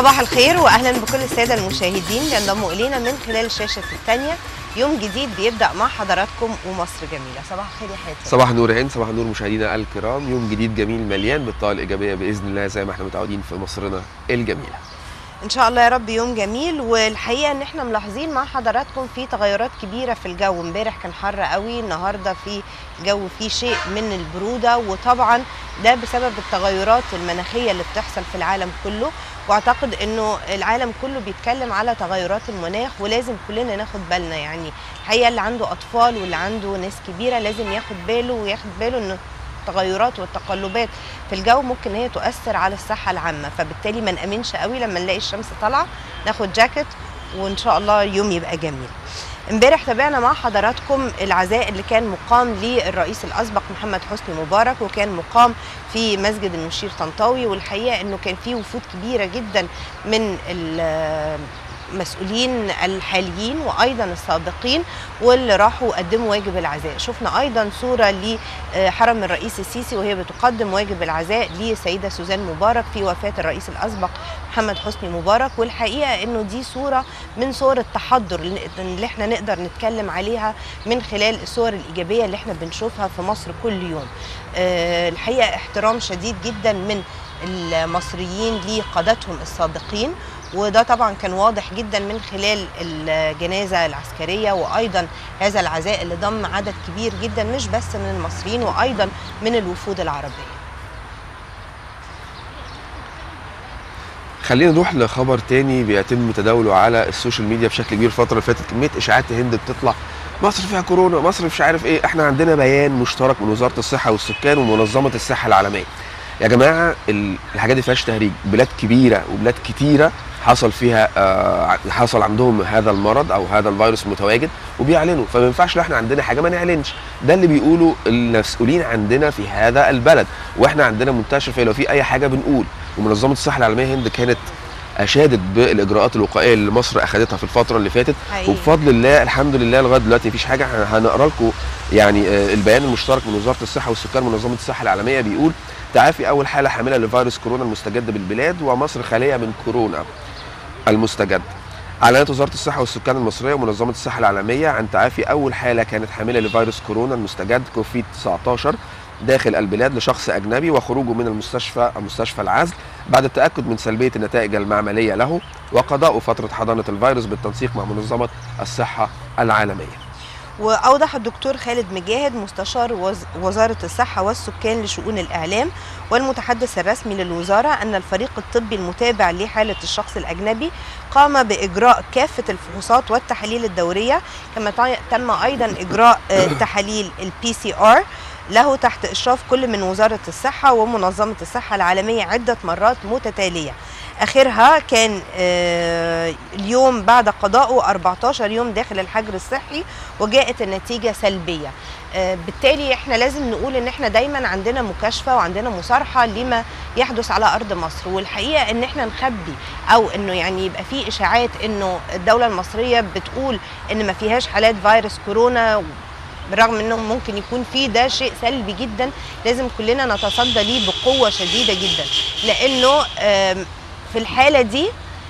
صباح الخير واهلا بكل الساده المشاهدين اللي انضموا الينا من خلال الشاشه الثانيه يوم جديد بيبدا مع حضراتكم ومصر جميله صباح الخير يا حاتم صباح النور يا هند صباح النور مشاهدينا الكرام يوم جديد جميل مليان بالطاقه الايجابيه باذن الله زي ما احنا متعودين في مصرنا الجميله ان شاء الله يا رب يوم جميل والحقيقه ان احنا ملاحظين مع حضراتكم في تغيرات كبيره في الجو امبارح كان حر قوي النهارده في جو فيه شيء من البروده وطبعا ده بسبب التغيرات المناخيه اللي بتحصل في العالم كله واعتقد انه العالم كله بيتكلم على تغيرات المناخ ولازم كلنا ناخد بالنا يعني الحقيقه اللي عنده اطفال واللي عنده ناس كبيره لازم ياخد باله وياخد باله انه التغيرات والتقلبات في الجو ممكن ان هي تؤثر على الصحه العامه فبالتالي ما نامنش قوي لما نلاقي الشمس طالعه ناخد جاكيت وان شاء الله يوم يبقى جميل امبارح تابعنا مع حضراتكم العزاء اللي كان مقام للرئيس الاسبق محمد حسني مبارك وكان مقام في مسجد المشير طنطاوي والحقيقه انه كان في وفود كبيره جدا من المسؤولين الحاليين وايضا السابقين واللي راحوا قدموا واجب العزاء شفنا ايضا صوره لحرم الرئيس السيسي وهي بتقدم واجب العزاء لسيده سوزان مبارك في وفاه الرئيس الاسبق محمد حسني مبارك والحقيقه انه دي صوره من صور التحضر اللي احنا نقدر نتكلم عليها من خلال الصور الايجابيه اللي احنا بنشوفها في مصر كل يوم أه الحقيقه احترام شديد جدا من المصريين لقادتهم السابقين وده طبعا كان واضح جدا من خلال الجنازه العسكريه وايضا هذا العزاء اللي ضم عدد كبير جدا مش بس من المصريين وايضا من الوفود العربيه خلينا نروح لخبر تاني بيتم تداوله على السوشيال ميديا بشكل كبير الفتره اللي فاتت كميه اشاعات هند بتطلع مصر فيها كورونا مصر مش عارف ايه احنا عندنا بيان مشترك من وزاره الصحه والسكان ومنظمه الصحه العالميه يا جماعه الحاجات دي فيهاش تهريج بلاد كبيره وبلاد كتيره حصل فيها آه حصل عندهم هذا المرض او هذا الفيروس متواجد وبيعلنوا فما ينفعش لو احنا عندنا حاجه ما نعلنش ده اللي بيقوله المسؤولين عندنا في هذا البلد واحنا عندنا منتشر فيه لو في اي حاجه بنقول ومنظمه الصحه العالميه هند كانت اشادت بالاجراءات الوقائيه اللي مصر اخذتها في الفتره اللي فاتت حقيقي. وبفضل الله الحمد لله لغايه دلوقتي مفيش حاجه هنقرا لكم يعني آه البيان المشترك من وزاره الصحه والسكان منظمه الصحه العالميه بيقول تعافي اول حاله حامله لفيروس كورونا المستجد بالبلاد ومصر خاليه من كورونا المستجد اعلنت وزاره الصحه والسكان المصريه ومنظمه الصحه العالميه عن تعافي اول حاله كانت حامله لفيروس كورونا المستجد كوفيد 19 داخل البلاد لشخص اجنبي وخروجه من المستشفى مستشفى العزل بعد التاكد من سلبيه النتائج المعمليه له وقضاء فتره حضانه الفيروس بالتنسيق مع منظمه الصحه العالميه. واوضح الدكتور خالد مجاهد مستشار وز... وزاره الصحه والسكان لشؤون الاعلام والمتحدث الرسمي للوزاره ان الفريق الطبي المتابع لحاله الشخص الاجنبي قام باجراء كافه الفحوصات والتحاليل الدوريه كما تم ايضا اجراء تحاليل البي سي ار له تحت اشراف كل من وزاره الصحه ومنظمه الصحه العالميه عده مرات متتاليه اخرها كان اليوم بعد قضائه 14 يوم داخل الحجر الصحي وجاءت النتيجه سلبيه بالتالي احنا لازم نقول ان احنا دايما عندنا مكاشفه وعندنا مصارحه لما يحدث على ارض مصر والحقيقه ان احنا نخبي او انه يعني يبقى في اشاعات انه الدوله المصريه بتقول ان ما فيهاش حالات فيروس كورونا بالرغم انه ممكن يكون في ده شيء سلبي جدا لازم كلنا نتصدى ليه بقوه شديده جدا لانه في الحاله دي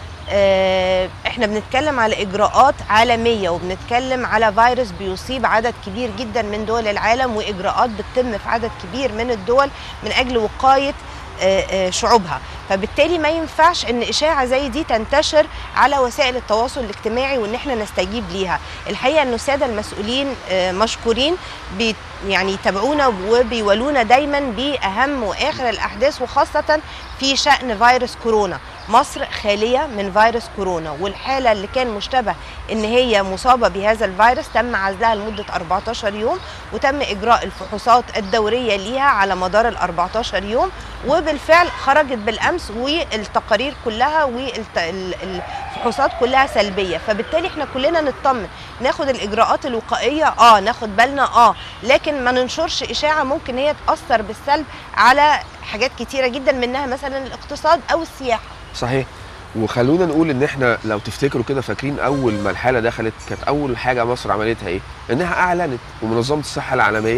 احنا بنتكلم على اجراءات عالميه وبنتكلم على فيروس بيصيب عدد كبير جدا من دول العالم واجراءات بتتم في عدد كبير من الدول من اجل وقايه شعوبها فبالتالي ما ينفعش ان اشاعه زي دي تنتشر على وسائل التواصل الاجتماعي وان احنا نستجيب ليها الحقيقه انه الساده المسؤولين مشكورين بي يعني يتابعونا وبيولونا دايما باهم واخر الاحداث وخاصه في شان فيروس كورونا مصر خاليه من فيروس كورونا والحاله اللي كان مشتبه ان هي مصابه بهذا الفيروس تم عزلها لمده 14 يوم وتم اجراء الفحوصات الدوريه ليها على مدار ال 14 يوم وبالفعل خرجت بالامس والتقارير كلها والفحوصات كلها سلبيه فبالتالي احنا كلنا نطمن ناخد الاجراءات الوقائيه اه ناخد بالنا اه لكن ما ننشرش اشاعه ممكن هي تاثر بالسلب على حاجات كتيره جدا منها مثلا الاقتصاد او السياحه صحيح وخلونا نقول ان احنا لو تفتكروا كده فاكرين اول ما الحاله دخلت كانت اول حاجه مصر عملتها ايه؟ انها اعلنت ومنظمه الصحه العالميه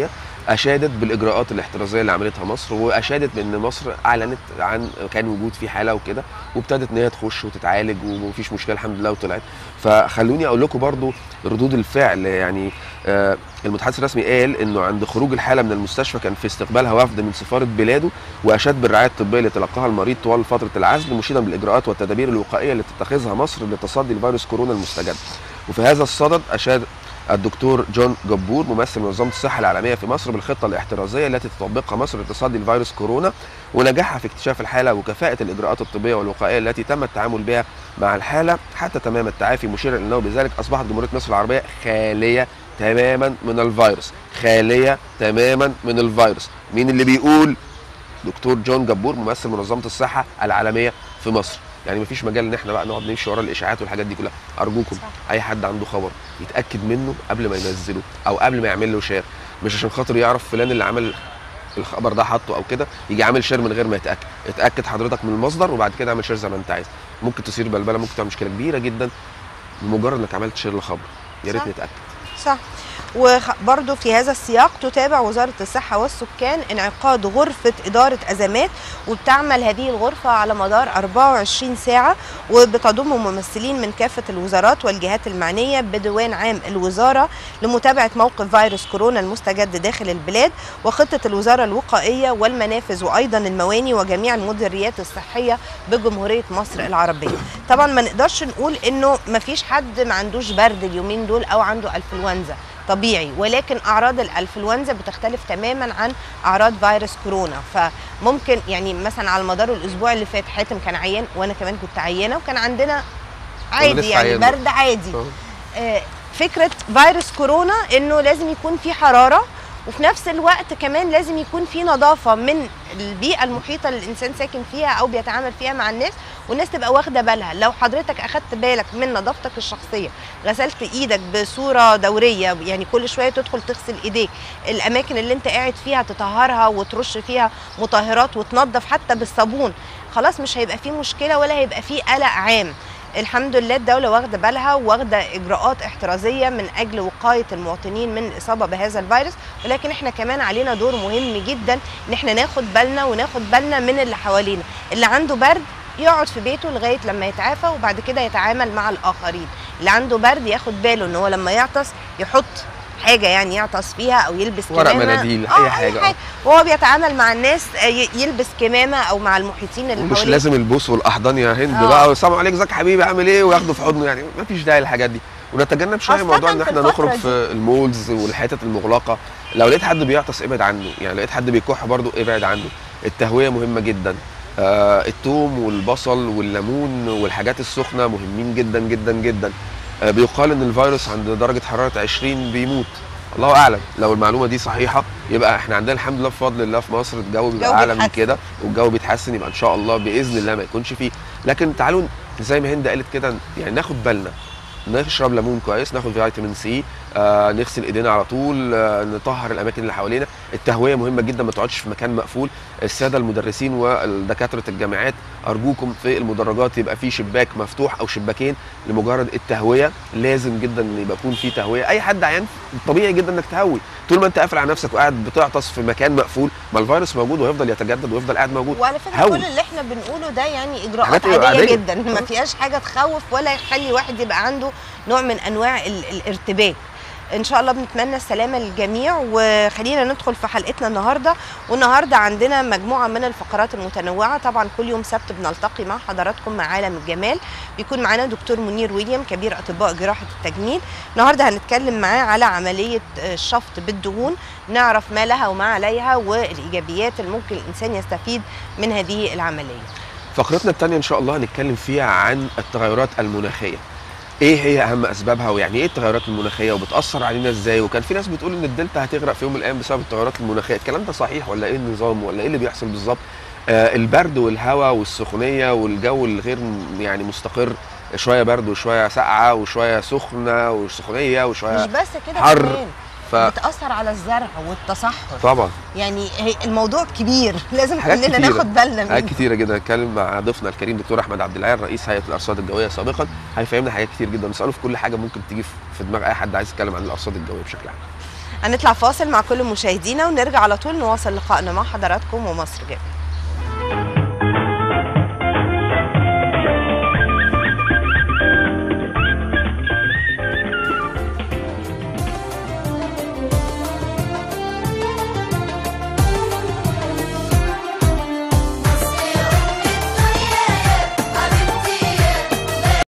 اشادت بالاجراءات الاحترازيه اللي عملتها مصر واشادت بان مصر اعلنت عن كان وجود في حاله وكده وابتدت ان هي تخش وتتعالج ومفيش مشكله الحمد لله وطلعت فخلوني اقول لكم برضو ردود الفعل يعني آه، المتحدث الرسمي قال انه عند خروج الحاله من المستشفى كان في استقبالها وفد من سفاره بلاده واشاد بالرعايه الطبيه اللي تلقاها المريض طوال فتره العزل مشيدا بالاجراءات والتدابير الوقائيه اللي تتخذها مصر لتصدي لفيروس كورونا المستجد وفي هذا الصدد اشاد الدكتور جون جبور ممثل منظمه الصحه العالميه في مصر بالخطه الاحترازيه التي تطبقها مصر لتصدي لفيروس كورونا ونجاحها في اكتشاف الحاله وكفاءه الاجراءات الطبيه والوقائيه التي تم التعامل بها مع الحاله حتى تمام التعافي مشيرا الى انه بذلك اصبحت جمهوريه مصر العربيه خاليه تماما من الفيروس خاليه تماما من الفيروس مين اللي بيقول دكتور جون جبور ممثل منظمه الصحه العالميه في مصر يعني مفيش مجال ان احنا بقى نقعد نمشي ورا الاشاعات والحاجات دي كلها ارجوكم صح. اي حد عنده خبر يتاكد منه قبل ما ينزله او قبل ما يعمل له شير مش عشان خاطر يعرف فلان اللي عمل الخبر ده حطه او كده يجي عامل شير من غير ما يتاكد اتاكد حضرتك من المصدر وبعد كده اعمل شير زي ما انت عايز ممكن تصير بلبله ممكن تعمل مشكله كبيره جدا بمجرد انك عملت شير لخبر يا ريت صح. نتاكد صح وبرضه في هذا السياق تتابع وزارة الصحة والسكان انعقاد غرفة إدارة أزمات وبتعمل هذه الغرفة على مدار 24 ساعة وبتضم ممثلين من كافة الوزارات والجهات المعنية بديوان عام الوزارة لمتابعة موقف فيروس كورونا المستجد داخل البلاد وخطة الوزارة الوقائية والمنافذ وأيضا المواني وجميع المديريات الصحية بجمهورية مصر العربية طبعا ما نقدرش نقول انه ما فيش حد ما عندوش برد اليومين دول او عنده انفلونزا طبيعي ولكن اعراض الانفلونزا بتختلف تماما عن اعراض فيروس كورونا فممكن يعني مثلا على مدار الاسبوع اللي فات حاتم كان عيان وانا كمان كنت عيانه وكان عندنا عادي لسه يعني عيان برد عادي آه. آه، فكره فيروس كورونا انه لازم يكون في حراره وفي نفس الوقت كمان لازم يكون في نظافه من البيئه المحيطه اللي الانسان ساكن فيها او بيتعامل فيها مع الناس والناس تبقى واخده بالها لو حضرتك اخدت بالك من نظافتك الشخصيه غسلت ايدك بصوره دوريه يعني كل شويه تدخل تغسل ايديك الاماكن اللي انت قاعد فيها تطهرها وترش فيها مطهرات وتنظف حتى بالصابون خلاص مش هيبقى فيه مشكله ولا هيبقى فيه قلق عام الحمد لله الدولة واخدة بالها واخدة إجراءات احترازية من أجل وقاية المواطنين من الإصابة بهذا الفيروس ولكن احنا كمان علينا دور مهم جدا إن احنا ناخد بالنا وناخد بالنا من اللي حوالينا اللي عنده برد يقعد في بيته لغاية لما يتعافى وبعد كده يتعامل مع الآخرين اللي عنده برد ياخد باله إن هو لما يعطس يحط حاجة يعني يعطس فيها أو يلبس ورق كمامة مناديل، آه، أي حاجة، آه. حاجة وهو بيتعامل مع الناس آه، ي- يلبس كمامة أو مع المحيطين اللي ومش حواليه لازم البوس والاحضان يا هند آه. بقى والسلام عليك ازيك يا حبيبي عامل ايه وياخده في حضنه يعني ما فيش داعي للحاجات دي ونتجنب شويه خاصة موضوع ان في احنا الفترة نخرج دي. في المولز والحتت المغلقه لو لقيت حد بيعطس ابعد عنه يعني لقيت حد بيكح برضه ابعد عنه التهويه مهمه جدا آه الثوم والبصل والليمون والحاجات السخنه مهمين جدا جدا جدا آه بيقال ان الفيروس عند درجه حراره 20 بيموت الله اعلم لو المعلومه دي صحيحه يبقى احنا عندنا الحمد لله بفضل الله في مصر الجو بيبقى الجو اعلى من بيتحسن. كده والجو بيتحسن يبقى ان شاء الله باذن الله ما يكونش فيه لكن تعالوا زي ما هند قالت كده يعني ناخد بالنا نشرب ليمون كويس ناخد فيتامين سي آه نغسل ايدينا على طول آه نطهر الاماكن اللي حوالينا التهويه مهمه جدا ما تقعدش في مكان مقفول الساده المدرسين والدكاتره الجامعات ارجوكم في المدرجات يبقى في شباك مفتوح او شباكين لمجرد التهويه لازم جدا ان يبقى يكون في تهويه اي حد عيان طبيعي جدا انك تهوي طول ما انت قافل على نفسك وقاعد بتعطس في مكان مقفول ما الفيروس موجود وهيفضل يتجدد ويفضل قاعد موجود وعلى فكره هوي. كل اللي احنا بنقوله ده يعني اجراءات حاجات عاديه, عادية. جدا ما آه. فيهاش حاجه تخوف ولا يخلي واحد يبقى عنده نوع من انواع ال- الارتباك ان شاء الله بنتمنى السلامه للجميع وخلينا ندخل في حلقتنا النهارده والنهارده عندنا مجموعه من الفقرات المتنوعه طبعا كل يوم سبت بنلتقي مع حضراتكم مع عالم الجمال بيكون معانا دكتور منير ويليام كبير اطباء جراحه التجميل النهارده هنتكلم معاه على عمليه آه، الشفط بالدهون نعرف ما لها وما عليها والايجابيات اللي ممكن الانسان يستفيد من هذه العمليه فقرتنا الثانيه ان شاء الله هنتكلم فيها عن التغيرات المناخيه ايه هي اهم اسبابها ويعني ايه التغيرات المناخيه وبتاثر علينا ازاي وكان في ناس بتقول ان الدلتا هتغرق في يوم من الايام بسبب التغيرات المناخيه الكلام ده صحيح ولا ايه النظام ولا ايه اللي بيحصل بالظبط آه البرد والهواء والسخونيه والجو الغير م- يعني مستقر شويه برد وشويه ساقعه وشويه سخنه وسخونيه مش وشويه بس كده حر. كمان ف بتاثر على الزرع والتصحر طبعا يعني هي الموضوع كبير لازم حاجات كلنا كتيرة. ناخد بالنا حاجات منه كتيره جدا هنتكلم مع ضيفنا الكريم دكتور احمد عبد العال رئيس هيئه الارصاد الجويه سابقا هيفهمنا حاجات كتير جدا نساله في كل حاجه ممكن تيجي في- في دماغ اي حد عايز يتكلم عن الارصاد الجويه بشكل عام هنطلع فاصل مع كل مشاهدينا ونرجع على طول نواصل لقائنا مع حضراتكم ومصر جميل